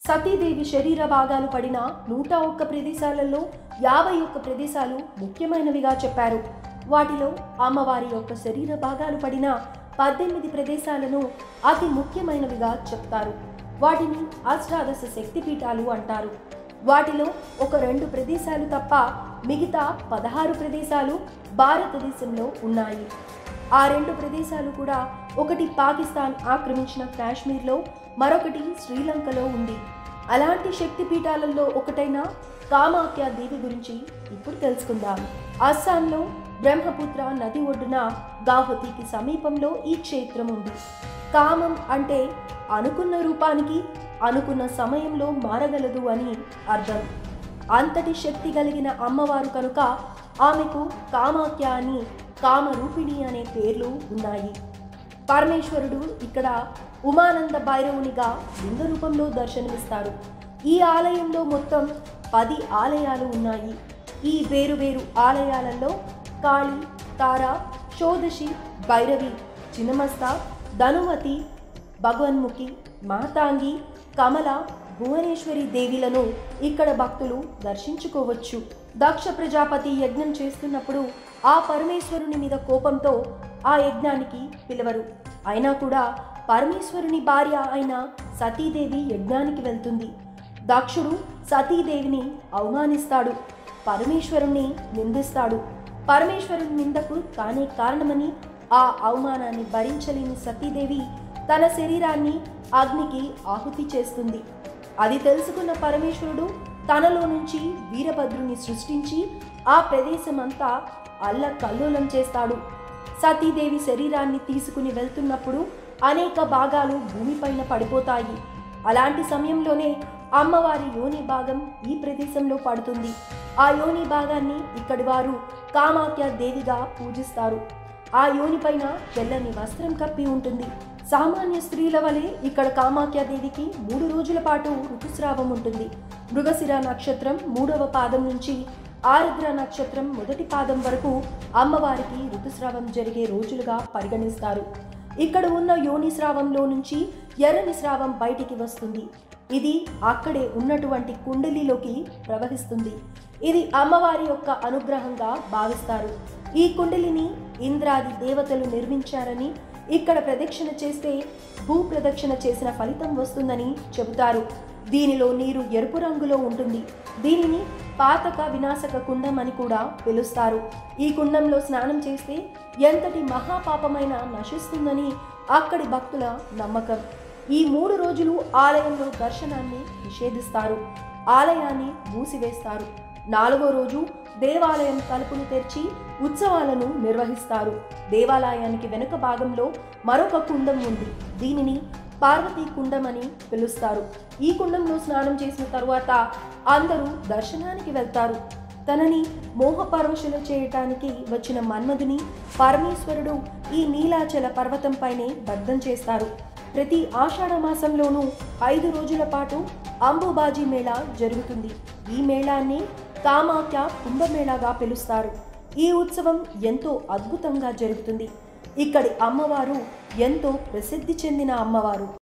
సతీదేవి శరీర భాగాలు పడిన నూట ఒక్క ప్రదేశాలలో యాభై ఒక్క ప్రదేశాలు ముఖ్యమైనవిగా చెప్పారు వాటిలో అమ్మవారి యొక్క శరీర భాగాలు పడిన పద్దెనిమిది ప్రదేశాలను అతి ముఖ్యమైనవిగా చెప్తారు వాటిని అష్టాదశ శక్తిపీఠాలు అంటారు వాటిలో ఒక రెండు ప్రదేశాలు తప్ప మిగతా పదహారు ప్రదేశాలు భారతదేశంలో ఉన్నాయి ఆ రెండు ప్రదేశాలు కూడా ఒకటి పాకిస్తాన్ ఆక్రమించిన కాశ్మీర్లో మరొకటి శ్రీలంకలో ఉంది అలాంటి శక్తి పీఠాలలో ఒకటైన కామాఖ్య దేవి గురించి ఇప్పుడు తెలుసుకుందాం అస్సాంలో బ్రహ్మపుత్ర నది ఒడ్డున గాహతికి సమీపంలో ఈ క్షేత్రం ఉంది కామం అంటే అనుకున్న రూపానికి అనుకున్న సమయంలో మారగలదు అని అర్థం అంతటి శక్తి కలిగిన అమ్మవారు కనుక ఆమెకు కామాఖ్య అని కామరూపిణి అనే పేర్లు ఉన్నాయి పరమేశ్వరుడు ఇక్కడ ఉమానంద భైరవునిగా లింగ రూపంలో దర్శనమిస్తాడు ఈ ఆలయంలో మొత్తం పది ఆలయాలు ఉన్నాయి ఈ వేరు వేరు ఆలయాలలో కాళి తార షోదశి భైరవి చిన్నమస్త ధనుమతి భగవన్ముఖి మాతాంగి కమల భువనేశ్వరి దేవిలను ఇక్కడ భక్తులు దర్శించుకోవచ్చు దక్ష ప్రజాపతి యజ్ఞం చేస్తున్నప్పుడు ఆ పరమేశ్వరుని మీద కోపంతో ఆ యజ్ఞానికి పిలవరు అయినా కూడా పరమేశ్వరుని భార్య అయిన సతీదేవి యజ్ఞానికి వెళ్తుంది దక్షుడు సతీదేవిని అవమానిస్తాడు పరమేశ్వరుణ్ణి నిందిస్తాడు పరమేశ్వరుని నిందకు తానే కారణమని ఆ అవమానాన్ని భరించలేని సతీదేవి తన శరీరాన్ని అగ్నికి ఆహుతి చేస్తుంది అది తెలుసుకున్న పరమేశ్వరుడు తనలో నుంచి వీరభద్రుని సృష్టించి ఆ ప్రదేశమంతా అల్ల కల్లోలం చేస్తాడు సతీదేవి శరీరాన్ని తీసుకుని వెళ్తున్నప్పుడు అనేక భాగాలు భూమిపైన పడిపోతాయి అలాంటి సమయంలోనే అమ్మవారి యోని భాగం ఈ ప్రదేశంలో పడుతుంది ఆ యోని భాగాన్ని ఇక్కడి వారు కామాఖ్య దేవిగా పూజిస్తారు ఆ యోని పైన తెల్లని వస్త్రం కప్పి ఉంటుంది సామాన్య స్త్రీల వలె ఇక్కడ కామాఖ్య దేవికి మూడు రోజుల పాటు ఋతుస్రావం ఉంటుంది మృగశిర నక్షత్రం మూడవ పాదం నుంచి ఆరుద్ర నక్షత్రం మొదటి పాదం వరకు అమ్మవారికి ఋతుస్రావం జరిగే రోజులుగా పరిగణిస్తారు ఇక్కడ ఉన్న యోని స్రావంలో నుంచి ఎర్రని స్రావం బయటికి వస్తుంది ఇది అక్కడే ఉన్నటువంటి కుండలిలోకి ప్రవహిస్తుంది ఇది అమ్మవారి యొక్క అనుగ్రహంగా భావిస్తారు ఈ కుండలిని ఇంద్రాది దేవతలు నిర్మించారని ఇక్కడ ప్రదక్షిణ చేస్తే భూ ప్రదక్షిణ చేసిన ఫలితం వస్తుందని చెబుతారు దీనిలో నీరు ఎరుపు రంగులో ఉంటుంది దీనిని పాతక వినాశక కుండం అని కూడా పిలుస్తారు ఈ కుండంలో స్నానం చేస్తే ఎంతటి మహాపాపమైన నశిస్తుందని అక్కడి భక్తుల నమ్మకం ఈ మూడు రోజులు ఆలయంలో దర్శనాన్ని నిషేధిస్తారు ఆలయాన్ని మూసివేస్తారు నాలుగో రోజు దేవాలయం తలుపులు తెరిచి ఉత్సవాలను నిర్వహిస్తారు దేవాలయానికి వెనుక భాగంలో మరొక కుండం ఉంది దీనిని పార్వతీ కుండం అని పిలుస్తారు ఈ కుండంలో స్నానం చేసిన తరువాత అందరూ దర్శనానికి వెళ్తారు తనని మోహపరవశులు చేయటానికి వచ్చిన మన్మధుని పరమేశ్వరుడు ఈ నీలాచల పర్వతంపైనే దగ్ధం చేస్తారు ప్రతి ఆషాఢ మాసంలోనూ ఐదు రోజుల పాటు అంబుబాజీ మేళా జరుగుతుంది ఈ మేళాన్ని కామాఖ్య కుంభమేళాగా పిలుస్తారు ఈ ఉత్సవం ఎంతో అద్భుతంగా జరుగుతుంది ఇక్కడి అమ్మవారు ఎంతో ప్రసిద్ధి చెందిన అమ్మవారు